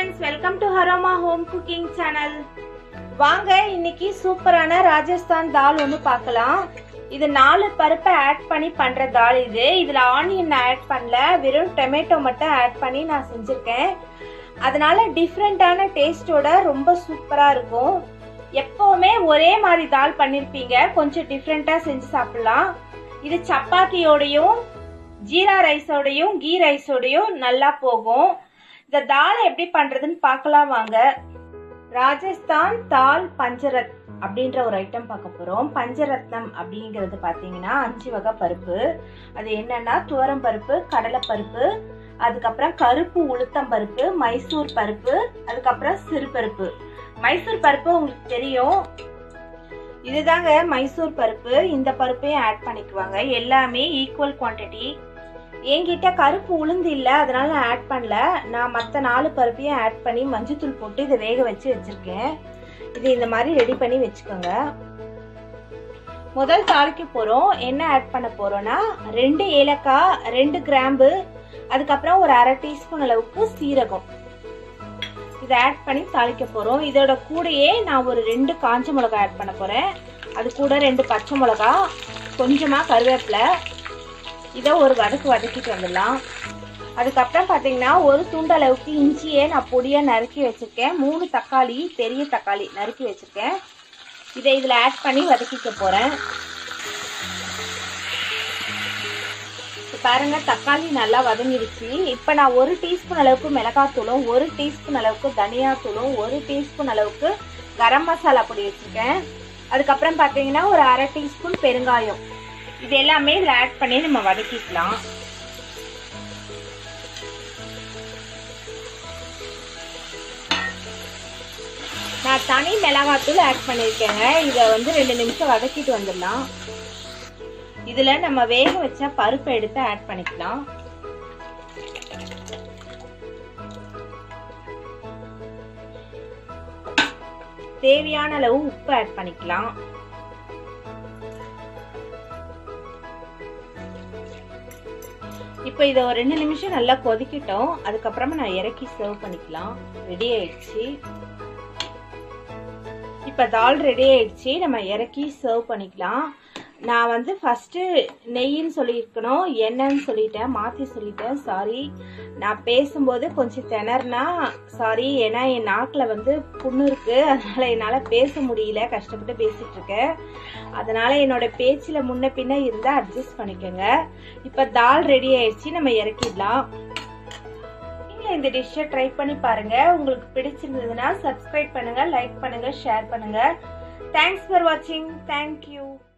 friends welcome to ஹரோமா home cooking channel வாங்க இன்னைக்கு சூப்பரான ராஜஸ்தான் தால் ஒன்று பார்க்கலாம் இது நாலு பருப்பை ஆட் பண்ணி பண்ற தால் இது இதுல ஆனியன் ஆட் பண்ணல வெறும் டொமேட்டோ மட்டும் ஆட் பண்ணி நான் செஞ்சிருக்கேன் அதனால டிஃப்ரெண்டான டேஸ்டோட ரொம்ப சூப்பரா இருக்கும் எப்பவுமே ஒரே மாதிரி தால் பண்ணிருப்பீங்க கொஞ்சம் டிஃப்ரெண்டா செஞ்சு சாப்பிடலாம் இது சப்பாத்தியோடையும் ஜீரா ரைஸோடையும் கீ ரைஸோடையும் நல்லா போகும் இந்த தாலை எப்படி பண்றதுன்னு பார்க்கலாம் வாங்க ராஜஸ்தான் தால் பஞ்சரத் அப்படின்ற ஒரு ஐட்டம் பார்க்க போறோம் பஞ்சரத்னம் அப்படிங்கிறது பார்த்தீங்கன்னா அஞ்சு வகை பருப்பு அது என்னன்னா துவரம் பருப்பு கடலை பருப்பு அதுக்கப்புறம் கருப்பு உளுத்தம் பருப்பு மைசூர் பருப்பு அதுக்கப்புறம் சிறுபருப்பு மைசூர் பருப்பு உங்களுக்கு தெரியும் இதுதாங்க மைசூர் பருப்பு இந்த பருப்பையும் ஆட் பண்ணிக்குவாங்க எல்லாமே ஈக்குவல் குவான்டிட்டி என்கிட்ட கருப்பு உளுந்து இல்லை அதனால நான் ஆட் பண்ணல நான் மற்ற நாலு பருப்பையும் ஆட் பண்ணி மஞ்சத்தூள் போட்டு இதை வேக வச்சு வச்சிருக்கேன் இது இந்த மாதிரி ரெடி பண்ணி வச்சுக்கோங்க முதல் தாளிக்க போகிறோம் என்ன ஆட் பண்ண போகிறோன்னா ரெண்டு ஏலக்காய் ரெண்டு கிராம்பு அதுக்கப்புறம் ஒரு அரை டீஸ்பூன் அளவுக்கு சீரகம் இதை ஆட் பண்ணி தாளிக்க போகிறோம் இதோட கூடயே நான் ஒரு ரெண்டு காஞ்ச மிளகா ஆட் பண்ண போகிறேன் அது கூட ரெண்டு பச்சை மிளகா கொஞ்சமாக கருவேப்பிலை இதை ஒரு வதக்கு வதக்கிட்டு வந்துடலாம் அதுக்கப்புறம் பார்த்தீங்கன்னா ஒரு துண்டு அளவுக்கு இஞ்சியை நான் பொடியாக நறுக்கி வச்சுருக்கேன் மூணு தக்காளி பெரிய தக்காளி நறுக்கி வச்சுருக்கேன் இதை இதில் ஆட் பண்ணி வதக்கிக்க போகிறேன் பாருங்க தக்காளி நல்லா வதங்கிடுச்சு இப்போ நான் ஒரு டீஸ்பூன் அளவுக்கு மிளகாத்தூளும் ஒரு டீஸ்பூன் அளவுக்கு தனியாத்தூளும் ஒரு டீஸ்பூன் அளவுக்கு கரம் மசாலா பொடி வச்சுருக்கேன் அதுக்கப்புறம் பார்த்தீங்கன்னா ஒரு அரை டீஸ்பூன் பெருங்காயம் இது எல்லாமே இதில் ஆட் பண்ணி நம்ம வதக்கிக்கலாம் நான் தனி மிளகாத்தூள் ஆட் பண்ணியிருக்கேங்க இதை வந்து ரெண்டு நிமிஷம் வதக்கிட்டு வந்துடலாம் இதில் நம்ம வேக வச்ச பருப்பை எடுத்து ஆட் பண்ணிக்கலாம் தேவையான அளவு உப்பு ஆட் பண்ணிக்கலாம் இப்போ இதை ஒரு ரெண்டு நிமிஷம் நல்லா கொதிக்கட்டும் அதுக்கப்புறமா நான் இறக்கி சர்வ் பண்ணிக்கலாம் ரெடி ஆயிடுச்சு இப்போ தால் ரெடி ஆயிடுச்சு நம்ம இறக்கி சர்வ் பண்ணிக்கலாம் நான் வந்து ஃபஸ்ட்டு நெய்ன்னு சொல்லியிருக்கணும் எண்ணெய்ன்னு சொல்லிட்டேன் மாற்றி சொல்லிட்டேன் சாரி நான் பேசும்போது கொஞ்சம் திணறுனா சாரி ஏன்னா என் நாக்கில் வந்து புண்ணு இருக்குது அதனால் என்னால் பேச முடியல கஷ்டப்பட்டு பேசிகிட்டு இருக்கேன் அதனால் என்னோட பேச்சில் முன்ன பின்ன இருந்தால் அட்ஜஸ்ட் பண்ணிக்கோங்க இப்போ தால் ரெடி ஆயிடுச்சு நம்ம இறக்கிடலாம் நீங்களும் இந்த டிஷ்ஷை ட்ரை பண்ணி பாருங்க உங்களுக்கு பிடிச்சிருந்ததுன்னா சப்ஸ்கிரைப் பண்ணுங்க லைக் பண்ணுங்க ஷேர் பண்ணுங்க தேங்க்ஸ் ஃபார் வாட்சிங் தேங்க்யூ